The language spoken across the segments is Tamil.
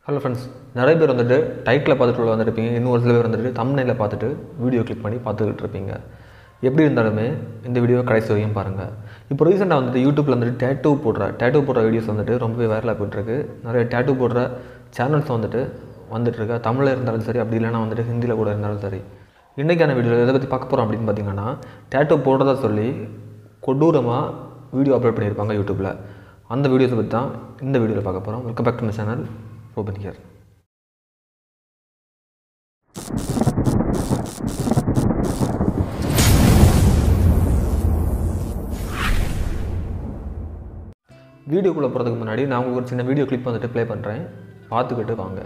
ஹலோ ஃப்ரெண்ட்ஸ் நிறைய பேர் வந்துட்டு டைட்டில் பார்த்துட்டு உள்ள வந்திருப்பீங்க இன்னும் ஒரு சில பேர் வந்துட்டு தம்னையில் பார்த்துட்டு வீடியோ கிளிக் பண்ணி பார்த்துக்கிட்டு இருப்பீங்க எப்படி இருந்தாலுமே இந்த வீடியோ கடைசி வரையும் பாருங்கள் இப்போ ரீசெண்டாக வந்துட்டு யூடியூப்பில் வந்துட்டு டேட்டூ போடுற டேட்டூ போடுற வீடியோஸ் வந்துட்டு ரொம்பவே வைரலாக போயிட்டுருக்கு நிறைய டேட்டூ போடுற சேனல்ஸ் வந்துட்டு வந்துட்டுருக்கு தமிழில் இருந்தாலும் சரி அப்படி இல்லைன்னா வந்துட்டு ஹிந்தியில் கூட இருந்தாலும் சரி இன்றைக்கான வீடியோவில் எதை பற்றி பார்க்க போகிறோம் அப்படின்னு பார்த்தீங்கன்னா டேட்டூ போடுறதா சொல்லி கொடூரமாக வீடியோ அப்லோட் பண்ணியிருப்பாங்க யூடியூப்பில் அந்த வீடியோஸை பற்றி தான் இந்த வீடியோவில் பார்க்க போகிறோம் welcome back to my channel open here வீடியோக்குள்ளே போகிறதுக்கு முன்னாடி நான் உங்களுக்கு ஒரு சின்ன வீடியோ கிளிப் வந்துட்டு ப்ளே பண்ணுறேன் பார்த்துக்கிட்டு வாங்க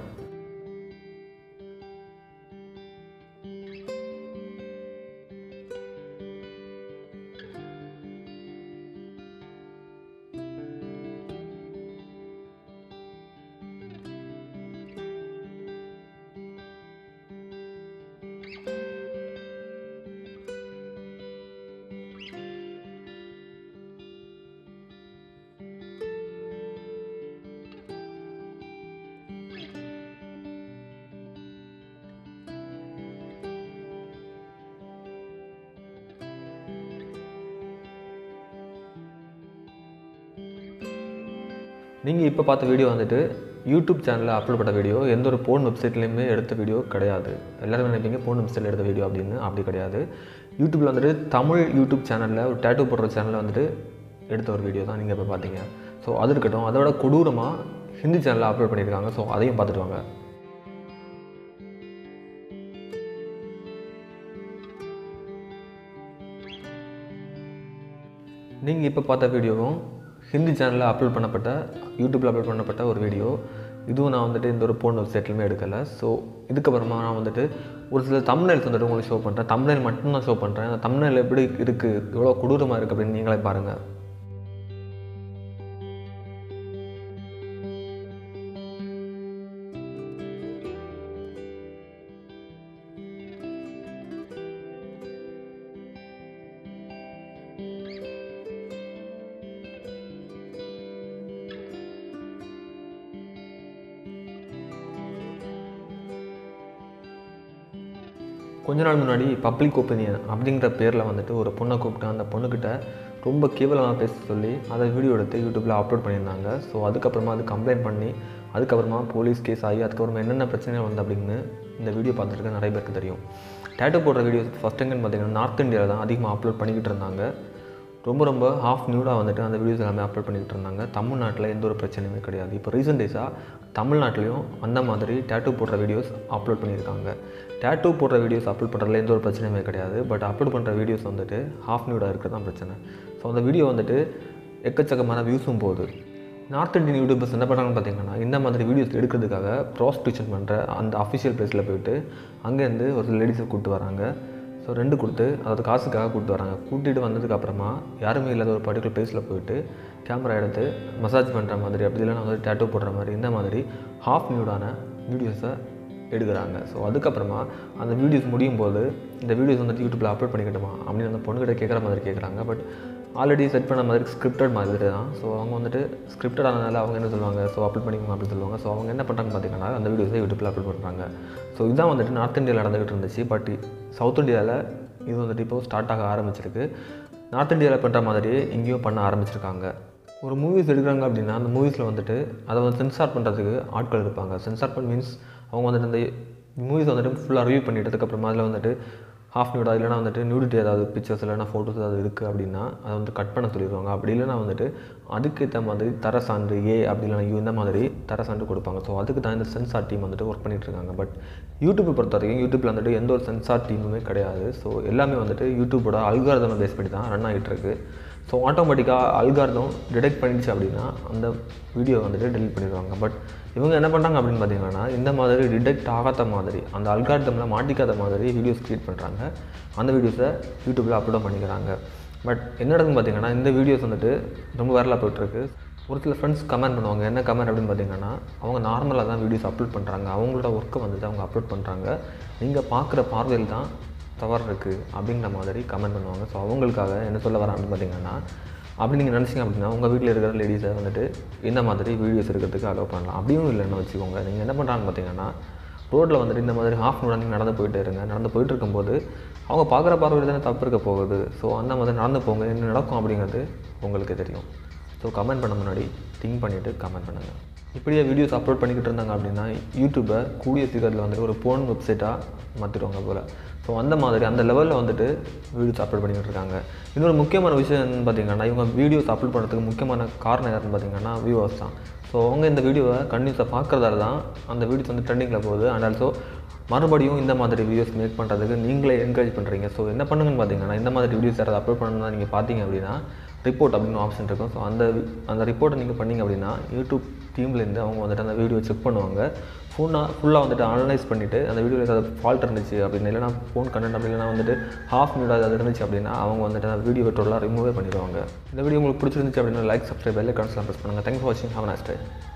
நீங்கள் இப்போ பார்த்த வீடியோ வந்துட்டு யூடியூப் சேனலில் அப்லோட் பண்ண வீடியோ எந்த ஒரு போன் வெப்சைட்லேயுமே எடுத்த வீடியோ கிடையாது எல்லாரும் நினைப்பீங்க போன் வெப்சைட்டில் எடுத்த வீடியோ அப்படின்னு அப்படி கிடையாது யூடியூப்பில் வந்துட்டு தமிழ் யூடியூப் சேனலில் ஒரு டேட்டூ போடுற சேனலில் வந்துட்டு எடுத்த ஒரு வீடியோ தான் நீங்கள் இப்போ பார்த்தீங்க ஸோ அது இருக்கட்டும் அதோட கொடூரமாக ஹிந்தி சேனலில் அப்லோட் பண்ணியிருக்காங்க ஸோ அதையும் பார்த்துட்டு வாங்க நீங்கள் இப்போ பார்த்த வீடியோவும் ஹிந்தி சேனலில் அப்லோட் பண்ணப்பட்ட யூடியூப்பில் அப்லோட் பண்ணப்பட்ட ஒரு வீடியோ இதுவும் நான் வந்துட்டு இந்த ஒரு போன் வெப்சைட்லையுமே எடுக்கலை ஸோ இதுக்கப்புறமா நான் வந்துட்டு ஒரு சில தமிழ்நெல்ஸ் வந்துட்டு உங்களுக்கு ஷோ பண்ணுறேன் தமிழ்நெல் மட்டும்தான் ஷோ பண்ணுறேன் அந்த தமிழ்நெல் எப்படி இருக்குது எவ்வளோ கொடூரமாக இருக்குது அப்படின்னு நீங்களே பாருங்கள் கொஞ்ச நாள் முன்னாடி பப்ளிக் ஒப்பீனியன் அப்படிங்கிற பேரில் வந்துட்டு ஒரு பொண்ணை கூப்பிட்டு அந்த பொண்ணுக்கிட்ட ரொம்ப கேவலமாக பேச சொல்லி அதை வீடியோ எடுத்து யூடியூப்பில் அப்லோட் பண்ணியிருந்தாங்க ஸோ அதுக்கப்புறமா அது கம்ப்ளைண்ட் பண்ணி அதுக்கப்புறமா போலீஸ் கேஸ் ஆகி அதுக்கப்புறமா என்னென்ன பிரச்சனைகள் வந்து அப்படின்னு இந்த வீடியோ பார்த்துருக்க நிறைய பேருக்கு தெரியும் டேட்டோ போடுற வீடியோஸ் ஃபஸ்ட் எங்கன்னு பார்த்தீங்கன்னா நார்த் இந்தியாவில் தான் அதிகமாக அப்லோட் பண்ணிக்கிட்டு இருந்தாங்க ரொம்ப ரொம்ப ஹாஃப் நியூடாக வந்துட்டு அந்த வீடியோஸ் எல்லாமே அப்லோட் பண்ணிக்கிட்டு இருந்தாங்க தமிழ்நாட்டில் எந்த ஒரு பிரச்சனையுமே கிடையாது இப்போ ரீசெண்ட் டேஸாக தமிழ்நாட்டிலையும் அந்த மாதிரி டேட்டூ போடுற வீடியோஸ் அப்லோட் பண்ணியிருக்காங்க டேட்டூ போடுற வீடியோஸ் அப்லோட் பண்ணுறதுல எந்த ஒரு பிரச்சனையுமே கிடையாது பட் அப்லோட் பண்ணுற வீடியோஸ் வந்துட்டு ஹாஃப் நியூடாக இருக்கிறது தான் பிரச்சனை ஸோ அந்த வீடியோ வந்துட்டு எக்கச்சக்கமான வியூஸும் போகுது நார்த் இந்தியன் யூடியூபர்ஸ் என்ன பண்ணுறாங்கன்னு பார்த்தீங்கன்னா இந்த மாதிரி வீடியோஸ் எடுக்கிறதுக்காக ப்ராஸ்டியூஷன் பண்ணுற அந்த அஃபிஷியல் பிளேஸில் போயிட்டு அங்கேருந்து ஒரு சில லேடிஸை கூப்பிட்டு வராங்க ஸோ ரெண்டு கொடுத்து அதாவது காசுக்காக கூப்பிட்டு வராங்க கூட்டிகிட்டு வந்ததுக்கப்புறமா யாருமே இல்லாத ஒரு பர்டிகுலர் பிளேஸில் போயிட்டு கேமரா எடுத்து மசாஜ் பண்ணுற மாதிரி அப்படி இல்லைன்னா வந்து டேட்டூ போடுற மாதிரி இந்த மாதிரி ஹாஃப் நியூடான வீடியோஸை எடுக்கிறாங்க ஸோ அதுக்கப்புறமா அந்த வீடியோஸ் முடியும் போது இந்த வீடியோஸ் வந்துட்டு யூடியூப்பில் அப்லோட் பண்ணிக்கிட்டுமா அப்படின்னு அந்த பொண்ணுக்கிட்ட கேட்குற மாதிரி கேட்குறாங்க பட் ஆல்ரெடி செட் பண்ண மாதிரி ஸ்கிரிப்டட் மாதிரி தான் ஸோ அவங்க வந்துட்டு ஸ்கிரிப்டட் ஆனதுனால அவங்க என்ன சொல்லுவாங்க ஸோ அப்லோட் பண்ணிக்கோங்க அப்படின்னு சொல்லுவாங்க ஸோ அவங்க என்ன பண்ணுறாங்கன்னு பார்த்தீங்கன்னா அந்த வீடியோஸை யூடியூப்பில் அப்லோட் பண்ணுறாங்க ஸோ இதுதான் வந்துட்டு நார்த் இந்தியாவில் நடந்துகிட்டு இருந்துச்சு பட் சவுத் இந்தியாவில் இது வந்துட்டு இப்போ ஸ்டார்ட் ஆக ஆரம்பிச்சிருக்கு நார்த் இந்தியாவில் பண்ணுற மாதிரியே இங்கேயும் பண்ண ஆரம்பிச்சிருக்காங்க ஒரு மூவிஸ் எடுக்கிறாங்க அப்படின்னா அந்த மூவிஸில் வந்துட்டு அதை வந்து சென்சார் பண்ணுறதுக்கு ஆட்கள் இருப்பாங்க சென்சார் பண்ண மீன்ஸ் அவங்க வந்துட்டு இந்த மூவிஸ் வந்துட்டு ஃபுல்லாக ரிவ்யூ பண்ணிட்டதுக்கப்புறமா அதில் வந்துட்டு ஹாஃப் நியூடா இல்லைனா வந்துட்டு நியூடிட்டி ஏதாவது பிக்சர்ஸ் இல்லைனா ஃபோட்டோஸ் ஏதாவது இருக்குது அப்படின்னா அதை வந்து கட் பண்ண சொல்லிடுவாங்க அப்படி இல்லைனா வந்துட்டு அதுக்கேற்ற மாதிரி தர சான்று ஏ அப்படி இல்லைனா யூ இந்த மாதிரி தர சான்று கொடுப்பாங்க ஸோ அதுக்கு தான் இந்த சென்சார் டீம் வந்துட்டு ஒர்க் பண்ணிட்டு இருக்காங்க பட் யூடியூப்பை பொறுத்த வரைக்கும் யூடியூப்பில் வந்துட்டு எந்த ஒரு சென்சார் டீமுமே கிடையாது ஸோ எல்லாமே வந்துட்டு யூடியூப்போட அல்காரதமை பேஸ் பண்ணி தான் ரன் ஆகிட்டு இருக்கு ஸோ ஆட்டோமேட்டிக்காக அல்காரதம் டிடெக்ட் பண்ணிடுச்சு அப்படின்னா அந்த வீடியோ வந்துட்டு டெலிட் பண்ணிடுவாங்க பட் இவங்க என்ன பண்ணுறாங்க அப்படின்னு பார்த்தீங்கன்னா இந்த மாதிரி டிடெக்ட் ஆகாத மாதிரி அந்த அல்காரதமில் மாட்டிக்காத மாதிரி வீடியோஸ் க்ரியேட் பண்ணுறாங்க அந்த வீடியோஸை யூடியூப்பில் அப்லோட் பண்ணிக்கிறாங்க பட் என்ன நடக்குன்னு பார்த்தீங்கன்னா இந்த வீடியோஸ் வந்துட்டு ரொம்ப வைரலாக போயிட்டுருக்கு ஒரு சில ஃப்ரெண்ட்ஸ் கமெண்ட் பண்ணுவாங்க என்ன கமெண்ட் அப்படின்னு பார்த்தீங்கன்னா அவங்க நார்மலாக தான் வீடியோஸ் அப்லோட் பண்ணுறாங்க அவங்களோட ஒர்க்கை வந்துட்டு அவங்க அப்லோட் பண்ணுறாங்க நீங்கள் பார்க்குற பார்வையில் தான் தவறு இருக்குது அப்படிங்கிற மாதிரி கமெண்ட் பண்ணுவாங்க ஸோ அவங்களுக்காக என்ன சொல்ல வரேன் அப்படின்னு பார்த்தீங்கன்னா அப்படி நீங்கள் நினச்சிங்க அப்படின்னா உங்கள் வீட்டில் இருக்கிற லேடிஸை வந்துட்டு இந்த மாதிரி வீடியோஸ் எடுக்கிறதுக்கு அலோவ் பண்ணலாம் அப்படியும் இல்லைன்னு வச்சுக்கோங்க நீங்கள் என்ன பண்ணுறாங்கன்னு பார்த்தீங்கன்னா ரோட்டில் வந்துட்டு இந்த மாதிரி ஹாஃப் அன் நீங்கள் நடந்து போயிட்டே இருங்க நடந்து போயிட்டு இருக்கும்போது அவங்க பார்க்குற பார்வையில் தானே தப்பு இருக்க போகுது ஸோ அந்த மாதிரி நடந்து போங்க என்ன நடக்கும் அப்படிங்கிறது உங்களுக்கு தெரியும் ஸோ கமெண்ட் பண்ண முன்னாடி திங்க் பண்ணிவிட்டு கமெண்ட் பண்ணுங்கள் இப்படியே வீடியோஸ் அப்லோட் பண்ணிக்கிட்டு இருந்தாங்க அப்படின்னா யூடியூப்பை கூடிய சீக்கிரத்தில் வந்துட்டு ஒரு போன் வெப்சைட்டாக மாற்றிடுவாங்க போல் ஸோ அந்த மாதிரி அந்த லெவலில் வந்துட்டு வீடியோஸ் அப்லோட் பண்ணிக்கிட்டு இருக்காங்க இன்னொரு முக்கியமான விஷயம் என்னன்னு பார்த்தீங்கன்னா இவங்க வீடியோஸ் அப்லோட் பண்ணுறதுக்கு முக்கியமான காரணம் யாருன்னு பார்த்தீங்கன்னா வியூவர்ஸ் தான் ஸோ அவங்க இந்த வீடியோவை கண்டினியூஸாக பார்க்குறதால தான் அந்த வீடியோஸ் வந்து ட்ரெண்டிங்கில் போகுது அண்ட் ஆல்சோ மறுபடியும் இந்த மாதிரி வீடியோஸ் மேக் பண்ணுறதுக்கு நீங்களே என்கரேஜ் பண்ணுறீங்க ஸோ என்ன பண்ணுங்கன்னு பார்த்தீங்கன்னா இந்த மாதிரி வீடியோஸ் யாராவது அப்லோட் பண்ணணும்னா நீங்கள் பார்த்தீங்க அப்படின்னா ரிப்போர்ட் அப்படின்னு ஆப்ஷன் இருக்கும் ஸோ அந்த அந்த ரிப்போர்ட்டை நீங்கள் பண்ணீங்க அப்படின்னா யூடியூப் டீம்லேருந்து அவங்க வந்துட்டு அந்த வீடியோ செக் பண்ணுவாங்க ஃபுல்லாக ஃபுல்லாக வந்துட்டு அனலைஸ் பண்ணிவிட்டு அந்த வீடியோவில் ஏதாவது ஃபால்ட் இருந்துச்சு அப்படின்னு இல்லைனா ஃபோன் கண்டென்ட் அப்படி இல்லைனா வந்துட்டு ஹாஃப் மினிட் ஏதாவது இருந்துச்சு அப்படின்னா அவங்க வந்துட்டு அந்த வீடியோ டோட்டலாக ரிமூவே பண்ணிடுவாங்க இந்த வீடியோ உங்களுக்கு பிடிச்சிருந்துச்சு அப்படின்னா லைக் சப்ஸ்கிரைப் பெல் கன்ஸ்லாம் ப்ரெஸ் பண்ணுங்கள் தேங்க்ஸ் ஃபார் வாட்சிங் ஹவ் நைஸ் டே